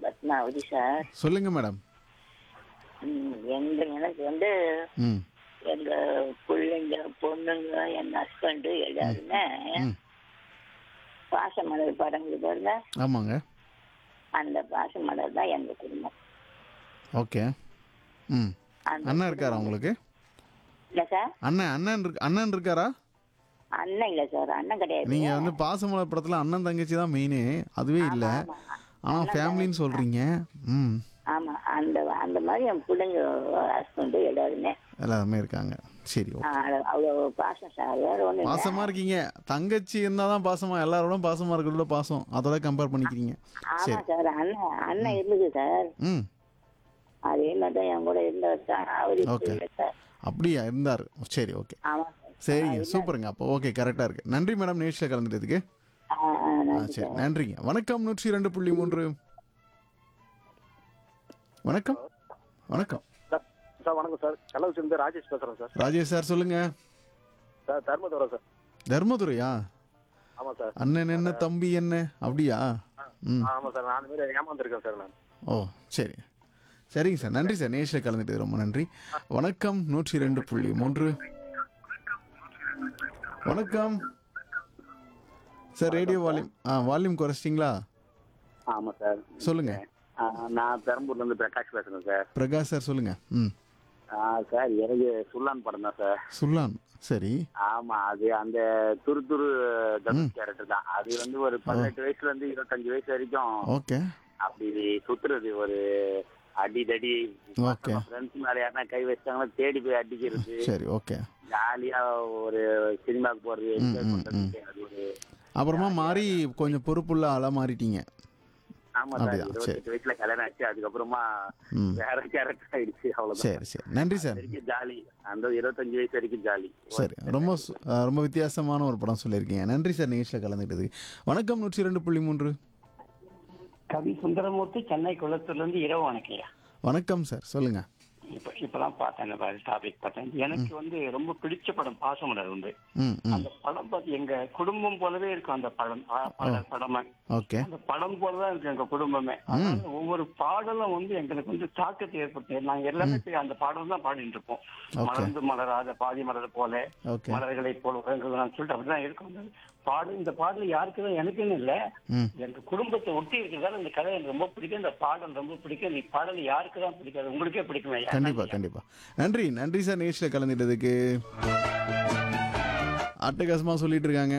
Padmavathi sir சொல்லுங்க madam ம், எங்க எனக்கு வந்து ம் எங்க பிள்ளைங்க பொண்ணுங்க என் ஹஸ்பண்டு எல்லாருமே ம் பாசமலர் படங்கள் பாருங்க ஆமாங்க அந்த பாசமலர் தான் எங்க குடும்பம் ஓகே ம் அந்த அண்ணன் இருக்காரா உங்களுக்கு இல்ல சார் அண்ணன் அண்ணன் இருக்கு அண்ணன் இருக்காரா அண்ணன் இல்ல சார் அண்ணன் கிடையாது நீங்க வந்து பாசமலர் படத்துல அண்ணன் தங்கச்சி தான் மெயினே அதுவே இல்லை ஆமா. ஆனா ஃபேமிலின்னு சொல்றீங்க ம் ஆமா அந்த அந்த மாதிரி என் பிள்ளைங்க ஹஸ்பண்டு எல்லாருமே எல்லாருமே இருக்காங்க சரி ஓகே ஆ, அவ்வளவு பாசம் சார் வேற ஒண்ணு இல்ல. பாசமா இருக்கீங்க தங்கச்சி இருந்தாதான் பாசமா எல்லாரோட பாசமா இருக்கிறதோட பாசம் அதோட கம்பேர் பண்ணிக்கிறீங்க ஆமா சரி சார் அண்ணன் அண்ணன் இருந்தது சார் ம் அதே மாதிரி தான் என் கூட இருந்தவர் தான் அவர் இப்ப Okay. இல்லை சார் அப்படியா இருந்தார் சரி ஓகே ஆமா சார் சரிங்க சூப்பருங்க அப்போ ஓகே கரெக்டாக இருக்கு நன்றி மேடம் நேஷில் கலந்துட்டதுக்கு ஆ, ஆ, ஆ நன்றி சரி நன்றிங்க வணக்கம் நூற்றி ரெண்டு புள்ளி மூன்று வணக்கம் வணக்கம் சார் சார் வணக்கம் சார் கள்ளக்குறிச்சியிலிருந்து ராஜேஷ் பேசுகிறேன் சார் ராஜேஷ் சார் சொல்லுங்க சார் தர்மதுரம் சார் தர்மதுரையா ஆமாம் சார் அண்ணன் என்ன தம்பி என்ன அப்படியா ம் ஆமாம் சார் நான் அந்த மாதிரி ஏமாந்துருக்கேன் சார் நான் ஓ சரி சரிங்க சார் நன்றி சார் நேஷில் கலந்துட்டு ரொம்ப நன்றி வணக்கம் நூற்றி ரெண்டு புள்ளி மூன்று வணக்கம் சார் ரேடியோ வால்யூம் ஆ வால்யூம் குறைச்சிட்டிங்களா ஆமாம் சார் சொல்லுங்க ஆ, நான் பெரம்பூர்லேருந்து பிரகாஷ் பேசுகிறேன் சார் பிரகாஷ் சார் சொல்லுங்க ம் ஆ, சார் எனக்கு சுல்லான் படம் தான் சார் சுல்லான் சரி ஆமாம் அது அந்த துரு துரு தனுஷ் கேரக்டர் தான் அது வந்து ஒரு பதினெட்டு வயசுல இருந்து இருபத்தஞ்சு வயசு வரைக்கும் ஓகே அப்படி சுத்துறது ஒரு அடி தடி Okay. ஃப்ரெண்ட்ஸ் மேல யாருன்னா கை வச்சாங்கன்னா தேடி போய் அடிக்கிறது சரி ஓகே ஜாலியா ஒரு சினிமாக்கு போறது என்ஜாய் பண்றது அது ஒரு அப்புறமா மாறி கொஞ்சம் பொறுப்புள்ள ஆளாக மாறிட்டீங்க ஆமா சார் அப்படியா? இருபத்தெட்டு வயசுல கல்யாணம் ஆச்சு அதுக்கப்புறமா ம் வேற கேரக்டர் ஆயிடுச்சு அவ்வளவுதான் சரி சரி நன்றி சார் வரைக்கும் ஜாலி அந்த இருபத்தஞ்சு வயசு வரைக்கும் ஜாலி சரி ரொம்ப சு- ஆ, ரொம்ப வித்தியாசமான ஒரு படம் சொல்லியிருக்கீங்க நன்றி சார் நிகழ்ச்சியில் கலந்துக்கிட்டதுக்கு வணக்கம் நூற்றி ரெண்டு புள்ளி மூன்று கவி சுந்தரமூர்த்தி சென்னை குளத்தூர்ல இருந்து இரவு வணக்கையா வணக்கம் சார் சொல்லுங்க இப்ப இப்பதான் பார்த்தேன் இந்த மாதிரி டாபிக் பார்த்தேன் எனக்கு வந்து ரொம்ப பிடிச்ச படம் பாசமலர் உண்டு ம் ம் அந்த படம் பார்த்து எங்க குடும்பம் போலவே இருக்கும் அந்த படம் பா- பட- படமே ஓகே அந்த படம் போலதான் இருக்கு எங்க குடும்பமே அதனால ஒவ்வொரு பாடலும் வந்து எங்களுக்கு வந்து தாக்கத்தை ஏற்படுத்தி நாங்க எல்லாமே போய் அந்த பாடல் தான் பாடிட்டு இருப்போம் மலர்ந்து மலராத பாதி மலர் போல ஓகே மலர்களை போல உறங்குதான் சொல்லிட்டு அப்படிதான் இருக்கும் அந்த பாடல் இந்த பாடல் யாருக்கு தான் எனக்குன்னு இல்ல ம் எங்க குடும்பத்தை ஒட்டி இருக்கிறதால இந்த கதை எனக்கு ரொம்ப பிடிக்கும் இந்த பாடல் ரொம்ப பிடிக்கும் இந்த பாடல் யாருக்கு தான் பிடிக்காது உங்களுக்கே பிடிக்குமே ஐயா. கண்டிப்பா கண்டிப்பா நன்றி நன்றி சார் நிகழ்ச்சியில் கலந்துக்கிட்டதுக்கு அட்டகாசமா சொல்லிட்டு இருக்காங்க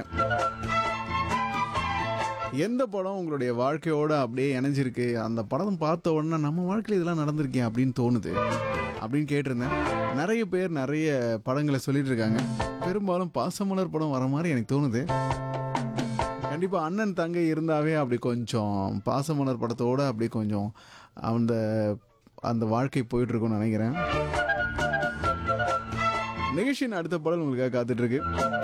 எந்த படம் உங்களுடைய வாழ்க்கையோட அப்படியே இணைஞ்சிருக்கு அந்த படம் பார்த்த உடனே நம்ம வாழ்க்கையில் இதெல்லாம் நடந்திருக்கேன் அப்படின்னு தோணுது அப்படின்னு கேட்டிருந்தேன் நிறைய பேர் நிறைய படங்களை சொல்லிட்டு இருக்காங்க பெரும்பாலும் பாசமலர் படம் வர மாதிரி எனக்கு தோணுது கண்டிப்பாக அண்ணன் தங்கை இருந்தாவே அப்படி கொஞ்சம் பாசமலர் படத்தோட அப்படி கொஞ்சம் அந்த அந்த வாழ்க்கை போயிட்டு இருக்கும்னு நினைக்கிறேன் நிகழ்ச்சியின் அடுத்த பாடல் உங்களுக்காக காத்துட்டு இருக்கு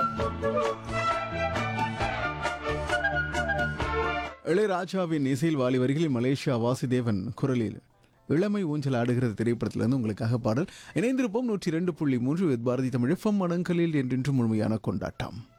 இளையராஜாவின் இசையில் வாலி வரிகளில் மலேசியா வாசுதேவன் குரலில் இளமை ஊஞ்சல் ஆடுகிறது திரைப்படத்திலிருந்து உங்களுக்காக பாடல் இணைந்திருப்போம் நூற்றி ரெண்டு புள்ளி மூன்று வித் பாரதி தமிழ் எஃப்எம் மடங்களில் என்றென்று முழுமையான கொண்டாட்டம்